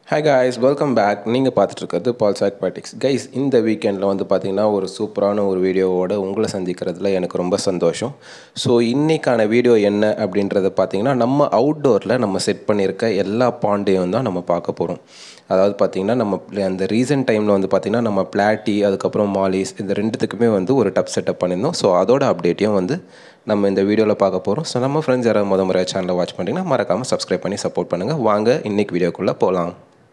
hi guys welcome back நீங்கள் பார்த்துட்டு இருக்கிறது பால்ஸ் அக்வாட்டிக்ஸ் கைஸ் இந்த வீக்கெண்டில் வந்து பார்த்தீங்கன்னா ஒரு சூப்பரான ஒரு வீடியோவோட உங்களை சந்திக்கிறதுல எனக்கு ரொம்ப சந்தோஷம் ஸோ இன்றைக்கான வீடியோ என்ன அப்படின்றத பார்த்தீங்கன்னா நம்ம அவுட்டோரில் நம்ம செட் பண்ணியிருக்க எல்லா பாண்டையும் தான் நம்ம பார்க்க போகிறோம் அதாவது பார்த்திங்கன்னா நம்ம அந்த ரீசன்ட் டைமில் வந்து பார்த்திங்கன்னா நம்ம பிளாட்டி அதுக்கப்புறம் மாலிஸ் இந்த ரெண்டுத்துக்குமே வந்து ஒரு டப் செட்டப் பண்ணியிருந்தோம் ஸோ அதோட அப்டேட்டையும் வந்து நம்ம இந்த வீடியோவில் பார்க்க போகிறோம் ஸோ நம்ம ஃப்ரெண்ட்ஸ் யாராவது முத முறை சேனலை வாட்ச் பண்ணிங்கன்னா மறக்காமல் சப்ஸ்கிரைப் பண்ணி சப்போர்ட் பண்ணுங்கள் வாங்க இன்றைக்கி வீடியோக்குள்ளே போகலாம்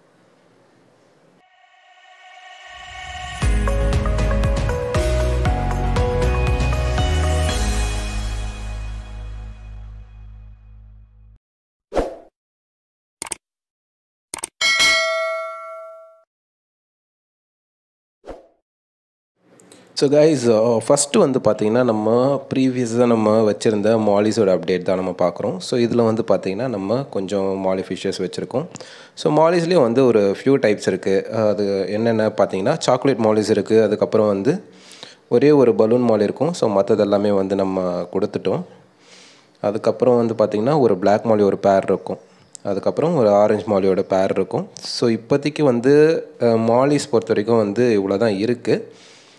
ஸோ கைஸ் ஃபஸ்ட்டு வந்து பார்த்திங்கன்னா நம்ம ப்ரீவியஸாக நம்ம வச்சுருந்த மாலிஸோட அப்டேட் தான் நம்ம பார்க்குறோம் ஸோ இதில் வந்து பார்த்திங்கன்னா நம்ம கொஞ்சம் மாலி ஃபிஷஸ் வச்சுருக்கோம் ஸோ மாலிஸ்லேயும் வந்து ஒரு ஃபியூ டைப்ஸ் இருக்குது அது என்னென்ன பார்த்தீங்கன்னா சாக்லேட் மாலிஸ் இருக்குது அதுக்கப்புறம் வந்து ஒரே ஒரு பலூன் மாலி இருக்கும் ஸோ மற்றது எல்லாமே வந்து நம்ம கொடுத்துட்டோம் அதுக்கப்புறம் வந்து பார்த்திங்கன்னா ஒரு பிளாக் மாலி ஒரு பேர் இருக்கும் அதுக்கப்புறம் ஒரு ஆரஞ்சு மாலியோட பேர் இருக்கும் ஸோ இப்போதைக்கு வந்து மாலிஸ் பொறுத்த வரைக்கும் வந்து இவ்வளோ தான் இருக்குது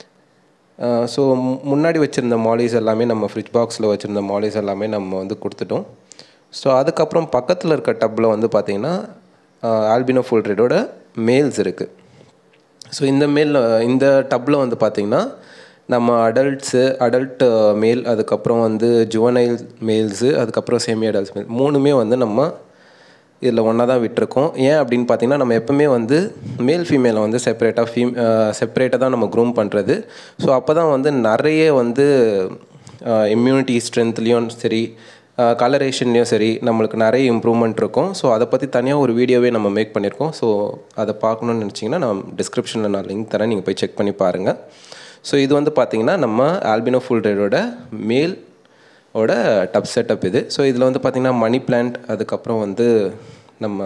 ஸோ முன்னாடி வச்சுருந்த மாலிஸ் எல்லாமே நம்ம ஃப்ரிட்ஜ் பாக்ஸில் வச்சுருந்த மாலிஸ் எல்லாமே நம்ம வந்து கொடுத்துட்டோம் ஸோ அதுக்கப்புறம் பக்கத்தில் இருக்க டப்பில் வந்து பார்த்திங்கன்னா ஆல்பினோ ஃபுல் ரெடோட மேல்ஸ் இருக்குது ஸோ இந்த மேல் இந்த டப்பில் வந்து பார்த்திங்கன்னா நம்ம அடல்ட்ஸு அடல்ட் மேல் அதுக்கப்புறம் வந்து ஜுவனைல் மேல்ஸு அதுக்கப்புறம் செமி அடல்ட்ஸ் மேல் மூணுமே வந்து நம்ம இதில் ஒன்றா தான் விட்டுருக்கோம் ஏன் அப்படின்னு பார்த்தீங்கன்னா நம்ம எப்போவுமே வந்து மேல் ஃபீமேலை வந்து செப்பரேட்டாக ஃபீம் செப்பரேட்டாக தான் நம்ம க்ரூம் பண்ணுறது ஸோ அப்போ தான் வந்து நிறைய வந்து இம்யூனிட்டி ஸ்ட்ரென்த்லேயும் சரி கலரேஷன்லேயும் சரி நம்மளுக்கு நிறைய இம்ப்ரூவ்மெண்ட் இருக்கும் ஸோ அதை பற்றி தனியாக ஒரு வீடியோவே நம்ம மேக் பண்ணியிருக்கோம் ஸோ அதை பார்க்கணுன்னு நினச்சிங்கன்னா நான் டிஸ்கிரிப்ஷனில் நான் லிங்க் தரேன் நீங்கள் போய் செக் பண்ணி பாருங்கள் ஸோ இது வந்து பார்த்திங்கன்னா நம்ம ஆல்பினோ ஃபுல் ரேடோட மேல் ஓட டப் செட்டப் இது ஸோ இதில் வந்து பார்த்திங்கன்னா மணி பிளான்ட் அதுக்கப்புறம் வந்து நம்ம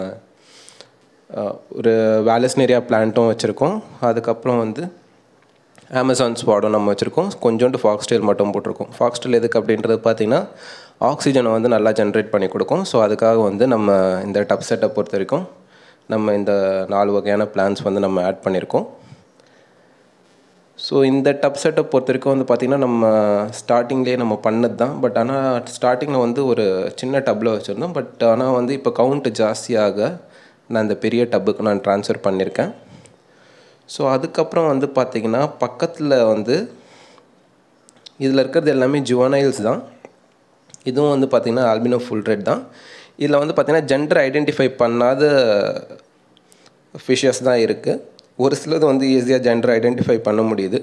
ஒரு வேலஸ்னேரியா பிளான்ட்டும் வச்சுருக்கோம் அதுக்கப்புறம் வந்து அமேசான் ஸ்வாடும் நம்ம வச்சுருக்கோம் கொஞ்சோண்டு ஃபாக்ஸ்டைல் மட்டும் போட்டிருக்கோம் ஃபாக்ஸ்டைல் எதுக்கு அப்படின்றது பார்த்திங்கன்னா ஆக்சிஜனை வந்து நல்லா ஜென்ரேட் பண்ணி கொடுக்கும் ஸோ அதுக்காக வந்து நம்ம இந்த டப் செட்டை பொறுத்த வரைக்கும் நம்ம இந்த நாலு வகையான பிளான்ஸ் வந்து நம்ம ஆட் பண்ணியிருக்கோம் ஸோ இந்த டப் செட்டப் பொறுத்த வரைக்கும் வந்து பார்த்திங்கன்னா நம்ம ஸ்டார்டிங்லேயே நம்ம பண்ணது தான் பட் ஆனால் ஸ்டார்டிங்கில் வந்து ஒரு சின்ன டப்பில் வச்சுருந்தோம் பட் ஆனால் வந்து இப்போ கவுண்ட்டு ஜாஸ்தியாக நான் இந்த பெரிய டப்புக்கு நான் ட்ரான்ஸ்ஃபர் பண்ணியிருக்கேன் ஸோ அதுக்கப்புறம் வந்து பார்த்திங்கன்னா பக்கத்தில் வந்து இதில் இருக்கிறது எல்லாமே ஜுவனைல்ஸ் தான் இதுவும் வந்து பார்த்திங்கன்னா ஆல்பினோ ஃபுல் ரெட் தான் இதில் வந்து பார்த்திங்கன்னா ஜெண்டர் ஐடென்டிஃபை பண்ணாத ஃபிஷஸ் தான் இருக்குது ஒரு சிலது வந்து ஈஸியாக ஜெண்டர் ஐடென்டிஃபை பண்ண முடியுது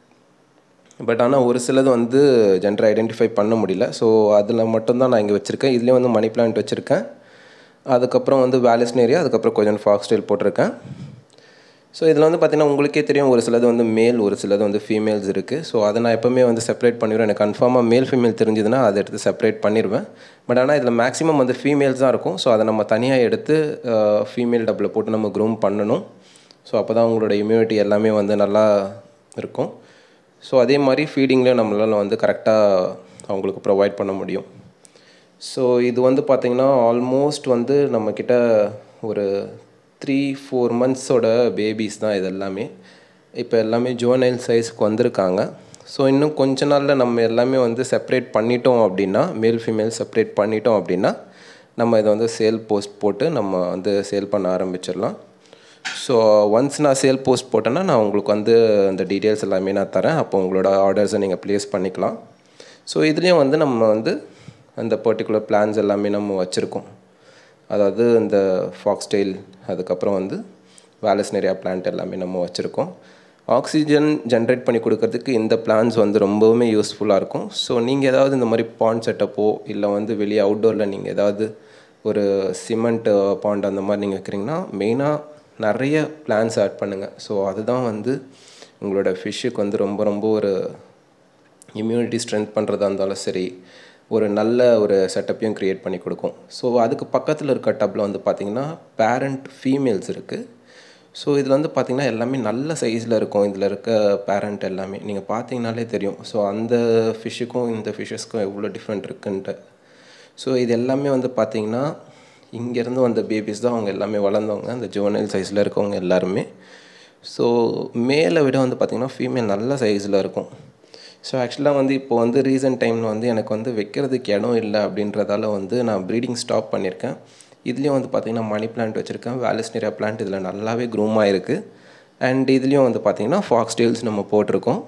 பட் ஆனால் ஒரு சிலது வந்து ஜெண்டர் ஐடென்டிஃபை பண்ண முடியல ஸோ அதில் மட்டும்தான் நான் இங்கே வச்சுருக்கேன் இதுலேயும் வந்து மணி பிளான்ட் வச்சுருக்கேன் அதுக்கப்புறம் வந்து வேலஸ்னேரியா அதுக்கப்புறம் கொஞ்சம் ஃபாக்ஸ்டைல் போட்டிருக்கேன் ஸோ இதில் வந்து பார்த்திங்கன்னா உங்களுக்கே தெரியும் ஒரு சிலது வந்து மேல் ஒரு சிலது வந்து ஃபீமேல்ஸ் இருக்குது ஸோ அதை நான் எப்போவுமே வந்து செப்பரேட் பண்ணிடுவேன் எனக்கு கன்ஃபார்மாக மேல் ஃபீமேல் தெரிஞ்சதுன்னா அதை எடுத்து செப்பரேட் பண்ணிடுவேன் பட் ஆனால் இதில் மேக்ஸிமம் வந்து ஃபீமேல்ஸ் தான் இருக்கும் ஸோ அதை நம்ம தனியாக எடுத்து ஃபீமேல் டப்பில் போட்டு நம்ம க்ரூம் பண்ணணும் ஸோ அப்போ தான் உங்களோட இம்யூனிட்டி எல்லாமே வந்து நல்லா இருக்கும் ஸோ அதே மாதிரி ஃபீடிங்லேயும் நம்மளால் வந்து கரெக்டாக அவங்களுக்கு ப்ரொவைட் பண்ண முடியும் ஸோ இது வந்து பார்த்திங்கன்னா ஆல்மோஸ்ட் வந்து நம்மக்கிட்ட ஒரு த்ரீ ஃபோர் மந்த்ஸோட பேபிஸ் தான் இது எல்லாமே இப்போ எல்லாமே ஜோனைல் சைஸ்க்கு வந்திருக்காங்க ஸோ இன்னும் கொஞ்ச நாளில் நம்ம எல்லாமே வந்து செப்பரேட் பண்ணிட்டோம் அப்படின்னா மேல் ஃபீமேல் செப்பரேட் பண்ணிட்டோம் அப்படின்னா நம்ம இதை வந்து சேல் போஸ்ட் போட்டு நம்ம வந்து சேல் பண்ண ஆரம்பிச்சிடலாம் ஸோ ஒன்ஸ் நான் சேல் போஸ்ட் போட்டேன்னா நான் உங்களுக்கு வந்து அந்த டீட்டெயில்ஸ் எல்லாமே நான் தரேன் அப்போ உங்களோட ஆர்டர்ஸை நீங்கள் ப்ளேஸ் பண்ணிக்கலாம் ஸோ இதுலேயும் வந்து நம்ம வந்து அந்த பர்டிகுலர் பிளான்ஸ் எல்லாமே நம்ம வச்சுருக்கோம் அதாவது இந்த ஃபாக்ஸ்டைல் அதுக்கப்புறம் வந்து வேலஸ்னேரியா பிளான்ட் எல்லாமே நம்ம வச்சுருக்கோம் ஆக்சிஜன் ஜென்ரேட் பண்ணி கொடுக்கறதுக்கு இந்த பிளான்ஸ் வந்து ரொம்பவுமே யூஸ்ஃபுல்லாக இருக்கும் ஸோ நீங்கள் ஏதாவது இந்த மாதிரி பாண்ட் செட்டப்போ இல்லை வந்து வெளியே அவுட்டோரில் நீங்கள் ஏதாவது ஒரு சிமெண்ட் பாண்ட் அந்த மாதிரி நீங்கள் வைக்கிறீங்கன்னா மெயினாக நிறைய பிளான்ஸ் ஆட் பண்ணுங்கள் ஸோ அதுதான் வந்து உங்களோட ஃபிஷ்ஷுக்கு வந்து ரொம்ப ரொம்ப ஒரு இம்யூனிட்டி ஸ்ட்ரென்த் பண்ணுறதா இருந்தாலும் சரி ஒரு நல்ல ஒரு செட்டப்பையும் க்ரியேட் பண்ணி கொடுக்கும் ஸோ அதுக்கு பக்கத்தில் இருக்க டப்பில் வந்து பார்த்திங்கன்னா பேரண்ட் ஃபீமேல்ஸ் இருக்குது ஸோ இதில் வந்து பார்த்திங்கன்னா எல்லாமே நல்ல சைஸில் இருக்கும் இதில் இருக்க பேரண்ட் எல்லாமே நீங்கள் பார்த்தீங்கனாலே தெரியும் ஸோ அந்த ஃபிஷ்ஷுக்கும் இந்த ஃபிஷ்ஷஸ்க்கும் எவ்வளோ டிஃப்ரெண்ட் இருக்குன்ட்டு ஸோ இது எல்லாமே வந்து பார்த்திங்கன்னா இங்கேருந்து வந்த பேபிஸ் தான் அவங்க எல்லாமே வளர்ந்தவங்க அந்த ஜுவனல் சைஸில் இருக்கவங்க எல்லாருமே ஸோ மேலை விட வந்து பார்த்திங்கன்னா ஃபீமேல் நல்ல சைஸில் இருக்கும் ஸோ ஆக்சுவலாக வந்து இப்போ வந்து ரீசன்ட் டைமில் வந்து எனக்கு வந்து வைக்கிறதுக்கு இடம் இல்லை அப்படின்றதால வந்து நான் ப்ரீடிங் ஸ்டாப் பண்ணியிருக்கேன் இதுலேயும் வந்து பார்த்திங்கன்னா மணி பிளான்ட் வச்சுருக்கேன் வேலஸ்னீரியா பிளான்ட் இதில் நல்லாவே க்ரூம் ஆகிருக்கு அண்ட் இதுலேயும் வந்து பார்த்திங்கன்னா ஃபாக்ஸ் டெயில்ஸ் நம்ம போட்டிருக்கோம்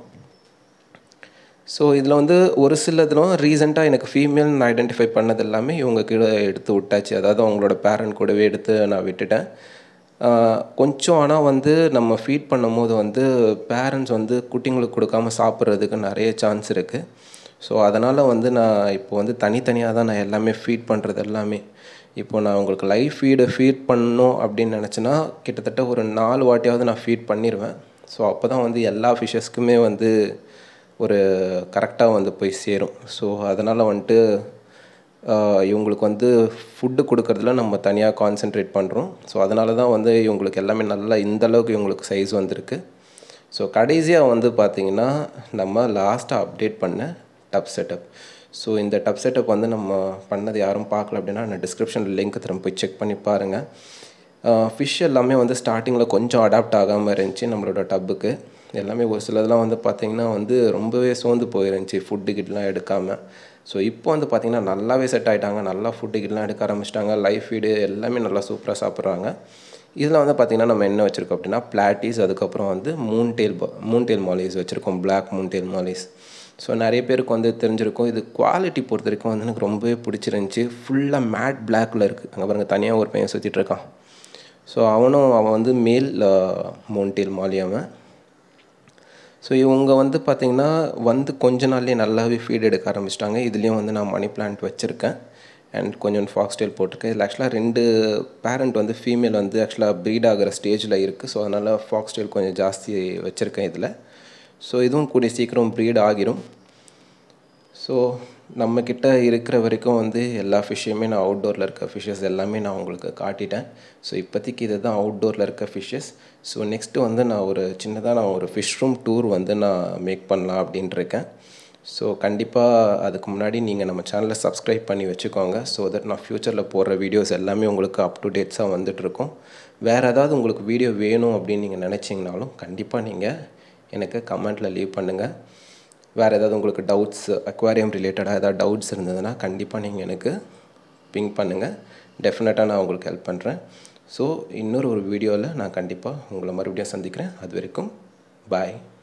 ஸோ இதில் வந்து ஒரு சிலதுலும் ரீசெண்டாக எனக்கு ஃபீமேல்னு ஐடென்டிஃபை பண்ணது எல்லாமே இவங்க கீழே எடுத்து விட்டாச்சு அதாவது அவங்களோட பேரண்ட் கூடவே எடுத்து நான் விட்டுட்டேன் ஆஹ் கொஞ்சம் ஆனால் வந்து நம்ம ஃபீட் பண்ணும்போது வந்து பேரண்ட்ஸ் வந்து குட்டிங்களுக்கு கொடுக்காம சாப்பிட்றதுக்கு நிறைய சான்ஸ் இருக்குது ஸோ அதனால் வந்து நான் இப்போ வந்து தனித்தனியாக தான் நான் எல்லாமே ஃபீட் பண்ணுறது எல்லாமே இப்போ நான் உங்களுக்கு லைவ் ஃபீடை ஃபீட் பண்ணணும் அப்படின்னு நினச்சேன்னா கிட்டத்தட்ட ஒரு நாலு வாட்டியாவது நான் ஃபீட் பண்ணிடுவேன் ஸோ அப்போ தான் வந்து எல்லா ஃபிஷ்ஷஸ்க்குமே வந்து ஒரு கரெக்டாக வந்து போய் சேரும் ஸோ அதனால் வந்துட்டு ஆஹ் இவங்களுக்கு வந்து ஃபுட்டு கொடுக்கறதுல நம்ம தனியாக கான்சென்ட்ரேட் பண்ணுறோம் ஸோ அதனால தான் வந்து இவங்களுக்கு எல்லாமே நல்லா இந்த அளவுக்கு இவங்களுக்கு சைஸ் வந்திருக்கு ஸோ கடைசியாக வந்து பார்த்திங்கன்னா நம்ம லாஸ்ட்டாக அப்டேட் பண்ண டப் செட்டப் ஸோ இந்த டப் செட்டப் வந்து நம்ம பண்ணது யாரும் பார்க்கல அப்படின்னா நான் டிஸ்கிரிப்ஷனில் லிங்க் தரேன் போய் செக் பண்ணி பாருங்கள் ஃபிஷ் எல்லாமே வந்து ஸ்டார்டிங்கில் கொஞ்சம் அடாப்ட் ஆகாமல் இருந்துச்சு நம்மளோட டப்புக்கு எல்லாமே ஒரு சிலதெல்லாம் வந்து பார்த்திங்கன்னா வந்து ரொம்பவே சோர்ந்து போயிருந்துச்சு ஃபுட்டு கிட்டலாம் எடுக்காமல் ஸோ இப்போ வந்து பார்த்திங்கன்னா நல்லாவே செட் ஆகிட்டாங்க நல்லா ஃபுட்டு கிட்டலாம் எடுக்க ஆரம்பிச்சிட்டாங்க லைஃப் ஃபீடு எல்லாமே நல்லா சூப்பராக சாப்பிட்றாங்க இதில் வந்து பார்த்திங்கன்னா நம்ம என்ன வச்சுருக்கோம் அப்படின்னா பிளாட்டிஸ் அதுக்கப்புறம் வந்து moon tail moon tail mollies வச்சுருக்கோம் black moon tail mollies so நிறைய பேருக்கு வந்து தெரிஞ்சிருக்கும் இது குவாலிட்டி பொறுத்த வரைக்கும் வந்து எனக்கு ரொம்பவே பிடிச்சிருந்துச்சி ஃபுல்லாக மேட் பிளாக்கில் இருக்குது அங்கே பாருங்க தனியாக ஒரு பையன் சுற்றிட்டு இருக்கான் ஸோ அவனும் அவன் வந்து மேல் மோன்டேல் மாலி அவன் ஸோ இவங்க வந்து பார்த்திங்கன்னா வந்து கொஞ்ச நாள்லேயே நல்லாவே ஃபீட் எடுக்க ஆரம்பிச்சிட்டாங்க இதுலேயும் வந்து நான் மணி பிளான்ட் வச்சுருக்கேன் அண்ட் கொஞ்சம் ஃபாக்ஸ் டெயில் போட்டிருக்கேன் இதில் ஆக்சுவலாக ரெண்டு பேரண்ட் வந்து ஃபீமேல் வந்து ஆக்சுவலாக ப்ரீட் ஆகிற ஸ்டேஜில் இருக்குது ஸோ அதனால் ஃபாக்ஸ் டெயில் கொஞ்சம் ஜாஸ்தி வச்சுருக்கேன் இதில் ஸோ இதுவும் கூடிய சீக்கிரம் ப்ரீட் ஆகிரும் ஸோ நம்மக்கிட்ட இருக்கிற வரைக்கும் வந்து எல்லா ஃபிஷ்ஷையுமே நான் அவுட்டோரில் இருக்க ஃபிஷ்ஷஸ் எல்லாமே நான் உங்களுக்கு காட்டிட்டேன் ஸோ இப்போதைக்கு இது தான் அவுட்டோரில் இருக்க ஃபிஷ்ஷஸ் ஸோ நெக்ஸ்ட்டு வந்து நான் ஒரு சின்னதாக நான் ஒரு ஃபிஷ் ரூம் டூர் வந்து நான் மேக் பண்ணலாம் அப்படின்ட்டு இருக்கேன் ஸோ கண்டிப்பாக அதுக்கு முன்னாடி நீங்கள் நம்ம சேனலை சப்ஸ்கிரைப் பண்ணி வச்சுக்கோங்க ஸோ தட் நான் ஃப்யூச்சரில் போடுற வீடியோஸ் எல்லாமே உங்களுக்கு அப் டு டேட்ஸாக வந்துட்டுருக்கும் வேறு ஏதாவது உங்களுக்கு வீடியோ வேணும் அப்படின்னு நீங்கள் நினச்சிங்கனாலும் கண்டிப்பாக நீங்கள் எனக்கு கமெண்ட்டில் லீவ் பண்ணுங்கள் வேறு ஏதாவது உங்களுக்கு டவுட்ஸ் அக்வாரியம் ரிலேட்டடாக ஏதாவது டவுட்ஸ் இருந்ததுன்னா கண்டிப்பாக நீங்கள் எனக்கு பிங்க் பண்ணுங்கள் டெஃபினட்டாக நான் உங்களுக்கு ஹெல்ப் பண்ணுறேன் ஸோ இன்னொரு ஒரு வீடியோவில் நான் கண்டிப்பாக உங்களை மறுபடியும் சந்திக்கிறேன் அது வரைக்கும் பாய்